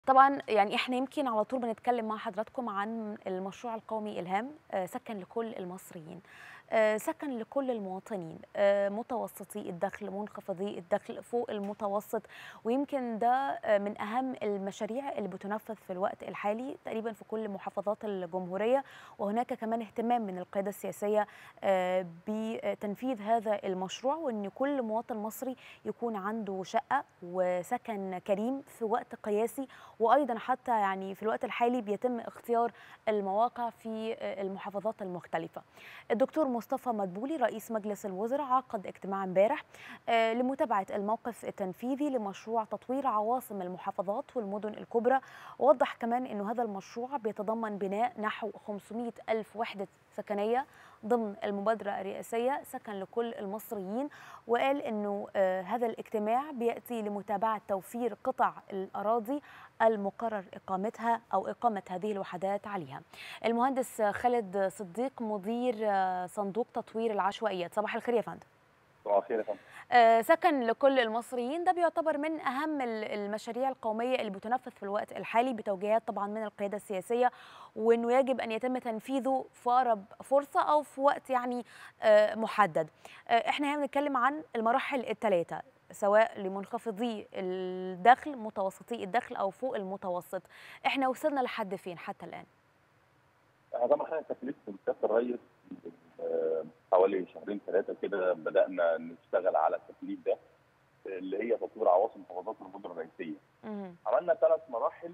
طبعا يعني احنا يمكن على طول بنتكلم مع حضراتكم عن المشروع القومي الهام آه، سكن لكل المصريين آه، سكن لكل المواطنين آه، متوسطي الدخل منخفضي الدخل فوق المتوسط ويمكن ده آه، من اهم المشاريع اللي بتنفذ في الوقت الحالي تقريبا في كل محافظات الجمهوريه وهناك كمان اهتمام من القياده السياسيه آه، بتنفيذ هذا المشروع وان كل مواطن مصري يكون عنده شقه وسكن كريم في وقت قياسي وايضا حتى يعني في الوقت الحالي بيتم اختيار المواقع في المحافظات المختلفه. الدكتور مصطفى مدبولي رئيس مجلس الوزراء عقد اجتماع امبارح آه، لمتابعه الموقف التنفيذي لمشروع تطوير عواصم المحافظات والمدن الكبرى ووضح كمان انه هذا المشروع بيتضمن بناء نحو 500 الف وحده سكنيه ضمن المبادرة الرئاسية سكن لكل المصريين وقال أنه آه، هذا الاجتماع بيأتي لمتابعة توفير قطع الأراضي المقرر إقامتها أو إقامة هذه الوحدات عليها المهندس خالد صديق مدير آه، صندوق تطوير العشوائيات صباح الخير يا فندم صباح الخير يا فندم آه، سكن لكل المصريين ده بيعتبر من اهم ال- المشاريع القوميه اللي بتنفذ في الوقت الحالي بتوجيهات طبعا من القياده السياسيه وانه يجب ان يتم تنفيذه في اقرب فرصه او في وقت يعني آه، محدد. آه، احنا هنا بنتكلم عن المراحل الثلاثه سواء لمنخفضي الدخل متوسطي الدخل او فوق المتوسط. احنا وصلنا لحد فين حتى الان؟ احنا طبعا خدنا تكليف من سياده الرئيس آه، حوالي شهرين ثلاثه كده بدانا نشتغل على التكليف ده اللي هي تطوير عواصم محافظات المدن الرئيسيه. مهم. عملنا ثلاث مراحل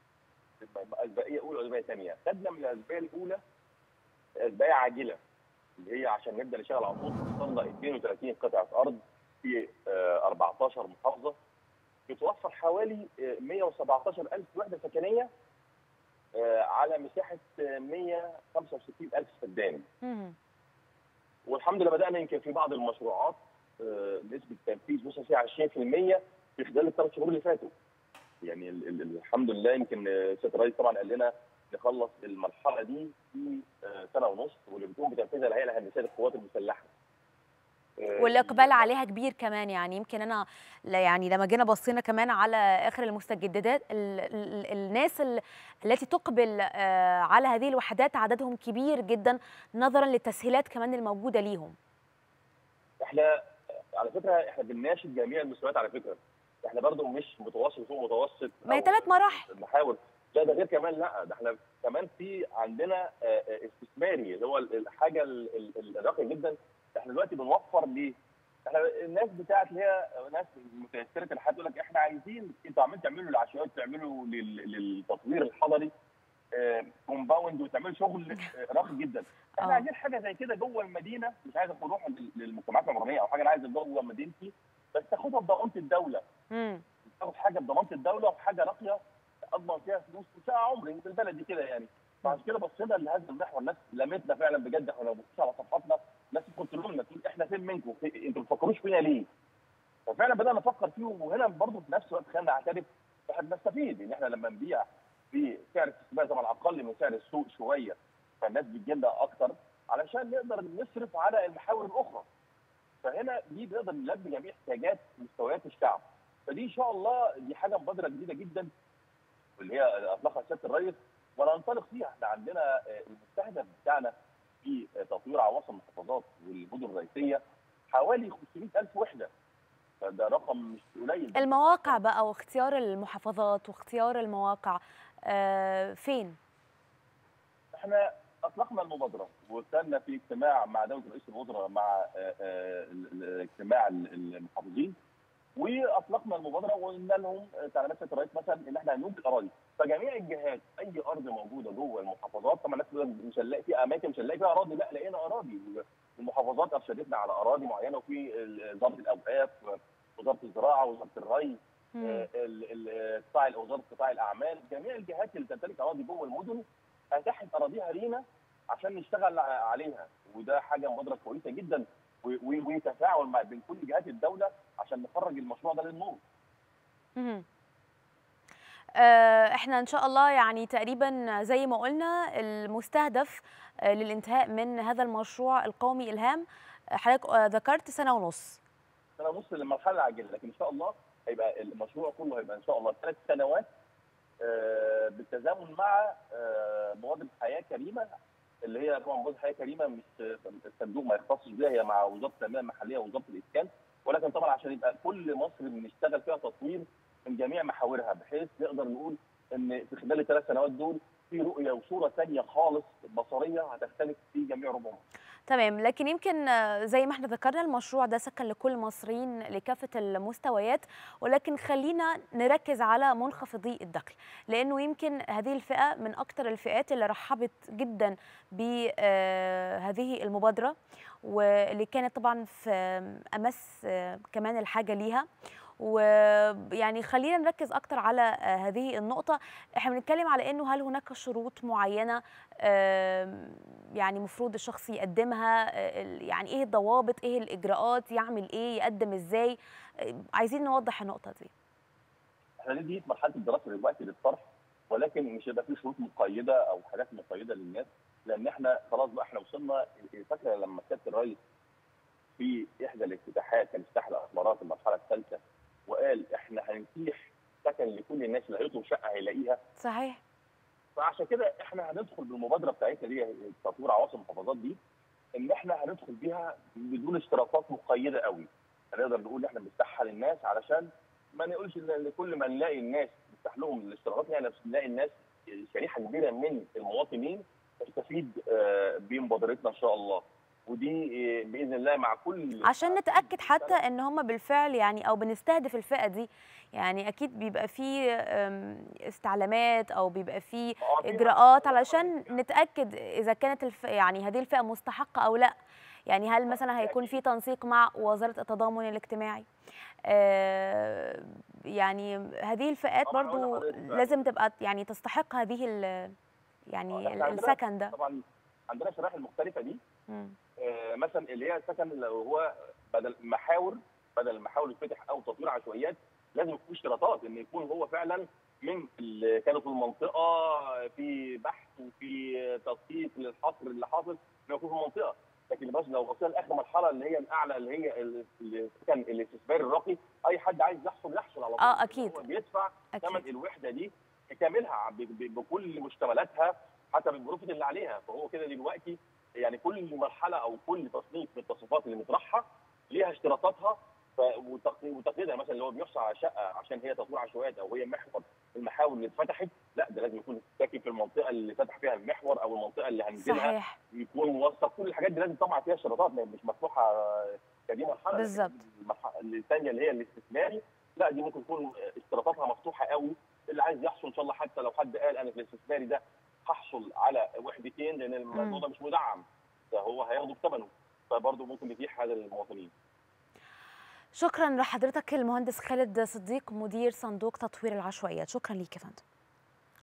اسبقيه اولى واسبقيه ثانيه، خدنا من الاسبقيه الاولى اسبقيه عاجله اللي هي عشان نبدا نشتغل على طول وصلنا 32 قطعه ارض في آه، 14 محافظه بتوفر حوالي آه، 117 الف وحده سكنيه آه، على مساحه آه، 165 الف فدان مهم. والحمد لله بدانا يمكن في بعض المشروعات آه، نسبه تنفيذ وصل فيها 20% في خلال الثلاث شهور اللي فاتوا. يعني ال ال الحمد لله يمكن آه، سياده الرئيس طبعا قال لنا نخلص المرحله دي في آه، سنه ونص واللي بتقوم بتنفيذها الهيئه الهندسيه للقوات المسلحه. آه، والاقبال عليها كبير كمان يعني يمكن انا لا يعني لما جينا بصينا كمان على اخر المستجدات ال ال الناس ال التي تقبل آه، على هذه الوحدات عددهم كبير جدا نظرا للتسهيلات كمان الموجوده ليهم احنا على فكره احنا بنناشد جميع المستويات على فكره احنا برضو مش متوسط فوق متوسط ما هي أو ثلاث مراحل نحاول لا ده غير كمان لا ده احنا كمان في عندنا آه، آه، استثماري اللي هو الحاجه ال- ال- الراقيه جدا احنا دلوقتي بنوفر ليه؟ احنا الناس بتاعت اللي هي ناس متيسره الحياه تقول لك احنا عايزين انتوا عمالين تعملوا العشوائيات تعملوا لل- للتطوير الحضري كومباوند وتعملوا شغل آه، راقي جدا احنا آه. عايزين حاجه زي كده جوه المدينه مش عايز اروح لل- للمجتمعات العمرانيه او حاجه انا عايز جوه مدينتي بس تاخدها بضمانه الدوله مم. تاخد حاجه بضمانه الدوله وحاجه راقيه اضمن فيها فلوس وساعه عمري في البلد دي كده يعني فعشان كده بصينا لهذا المحور الناس لمتنا فعلا بجد احنا لو بصينا على صفحاتنا الناس تدخل لنا تقول احنا فين منكم؟ في- انتوا ما بتفكروش فينا ليه؟ ففعلا بدانا نفكر فيه وهنا برضه في نفس الوقت خلينا نعترف احنا بنستفيد ان احنا لما نبيع بسعر استثمار طبعا اقل من سعر السوق شويه فالناس بتجي لنا اكتر علشان نقدر نصرف على المحاور الاخرى. فهنا دي بنقدر نلبي جميع احتياجات مستويات الشعب. فدي ان شاء الله دي حاجه مبادره جديده جدا واللي هي اطلقها سياده الرئيس وننطلق فيها احنا عندنا آه، المستهدف بتاعنا في آه، تطوير عواصم المحافظات والمدن الرئيسيه حوالي 500 الف وحده فده رقم مش قليل المواقع بقى واختيار المحافظات واختيار المواقع آه، فين احنا اطلقنا المبادره وكنا في اجتماع مع دوله رئيس الوزراء مع آه، آه، ال- ال- اجتماع ال- المحافظين واطلقنا المبادره وقلنا لهم آه، تعليمات سياده الرئيس مثلا ان احنا هنوجد اراضي فجميع الجهات اي ارض موجوده جوه المحافظات طبعا الناس بتقول مش هنلاقي في اماكن مش هنلاقي فيها اراضي لا لقينا اراضي المحافظات ارشدتنا على اراضي معينه وفي ال- وزاره الاوقاف وزاره الزراعه وزاره الري مم. آه، ال- ال- قطاع وزاره قطاع الاعمال جميع الجهات اللي تمتلك اراضي جوه المدن اتاحت اراضيها لينا عشان نشتغل ع- عليها وده حاجه مبادره كويسه جدا و- و- وتفاعل مع بين كل جهات الدوله عشان نخرج المشروع ده للنور مهم. آه، احنا ان شاء الله يعني تقريبا زي ما قلنا المستهدف آه، للانتهاء من هذا المشروع القومي الهام آه، حضرتك آه، ذكرت سنه ونص سنه ونص للمرحله العاجله لكن ان شاء الله هيبقى المشروع كله هيبقى ان شاء الله ثلاث سنوات بالتزامن مع آه، مبادره حياه كريمه اللي هي طبعا مبادره حياه كريمه مش الصندوق ما يختصش بيها هي مع وزاره التنميه المحليه ووزاره الاسكان ولكن طبعا عشان يبقى كل مصر بنشتغل فيها تطوير من جميع محاورها بحيث نقدر نقول ان في خلال الثلاث سنوات دول في رؤيه وصوره ثانيه خالص بصريه هتختلف في جميع ربع مصر. تمام لكن يمكن آه، زي ما احنا ذكرنا المشروع ده سكن لكل المصريين لكافة المستويات ولكن خلينا نركز على منخفضي الدخل لأنه يمكن هذه الفئة من أكثر الفئات اللي رحبت جدا بهذه المبادرة واللي كانت طبعا في أمس آه، كمان الحاجة ليها ويعني خلينا نركز اكتر على آه، هذه النقطه احنا بنتكلم على انه هل هناك شروط معينه آم، يعني مفروض الشخص يقدمها آه، ال- يعني ايه الضوابط ايه الاجراءات يعمل ايه يقدم ازاي آه، عايزين نوضح النقطه دي احنا دي في مرحله الدراسه دلوقتي للطرح ولكن مش هيبقى في شروط مقيده او حاجات مقيده للناس لان احنا خلاص بقى احنا وصلنا فاكره لما سياده الرئيس في احدى الافتتاحات كان افتتاح الاسمرات المرحله الثالثه وقال احنا هنتيح سكن لكل الناس اللي هيطلب شقه هيلاقيها صحيح فعشان كده احنا هندخل بالمبادره بتاعتنا دي تطوير عواصم المحافظات دي ان احنا هندخل بيها بدون اشتراطات مقيده قوي هنقدر نقول احنا بنفتحها للناس علشان ما نقولش ان لكل ما نلاقي الناس نفتح لهم الاشتراطات يعني نلاقي الناس شريحه كبيره من المواطنين تستفيد آه، بمبادرتنا ان شاء الله ودي آه، باذن الله مع كل عشان نتاكد حتى ان هم بالفعل يعني او بنستهدف الفئه دي يعني اكيد بيبقى في آم، استعلامات او بيبقى في آه، في اجراءات علشان نتاكد اذا كانت الف... يعني هذه الفئه مستحقه او لا يعني هل مثلا هيكون في تنسيق مع وزاره التضامن الاجتماعي آه، يعني هذه الفئات طبعاً برضو أقول لحضرتك بقى. لازم تبقى يعني تستحق هذه ال... آه، يعني إحنا عندنا السكن ده طبعا عندنا الشرائح المختلفه دي مم. آه، مثلا اللي هي السكن لو هو بدل محاور بدل المحاور يتفتح او تطوير عشوائيات لازم يكون في اشتراطات ان يكون هو فعلا من اللي كانوا في المنطقه في بحث وفي تدقيق للحصر اللي حاصل انه يكون في المنطقه لكن بس لو وصلنا لاخر مرحله اللي هي الاعلى اللي هي ال- السكن الاستثماري الراقي اي حد عايز يحصل يحصل على طول آه، أكيد. هو بيدفع ثمن اكيد الوحده دي بكاملها ب- ب- بكل مشتملاتها حتى بالظروف اللي عليها فهو كده دلوقتي يعني كل مرحله او كل تصنيف من التصنيفات اللي مطرحها ليها اشتراطاتها ف- وتق- وتقييدها مثلا اللي هو بيحصل على شقه عشان هي تطوير عشوائيات او هي محور المحاور اللي اتفتحت لا ده لازم يكون ساكن في المنطقه اللي فتح فيها المحور او المنطقه اللي هننزلها صحيح يكون موثق كل الحاجات دي لازم طبعا فيها اشتراطات لأن مش مفتوحه كدي مرحله لكن بالظبط. المرحله الثانيه اللي هي الاستثماري لا دي ممكن تكون اشتراطاتها مفتوحه قوي اللي عايز يحصل ان شاء الله حتى لو حد قال انا في الاستثماري ده هحصل على وحدتين لان الموضوع ده مش مدعم فهو هياخده بثمنه فبرضه ممكن يتيح هذا للمواطنين شكرا لحضرتك المهندس خالد صديق مدير صندوق تطوير العشوائيات شكرا ليك يا فندم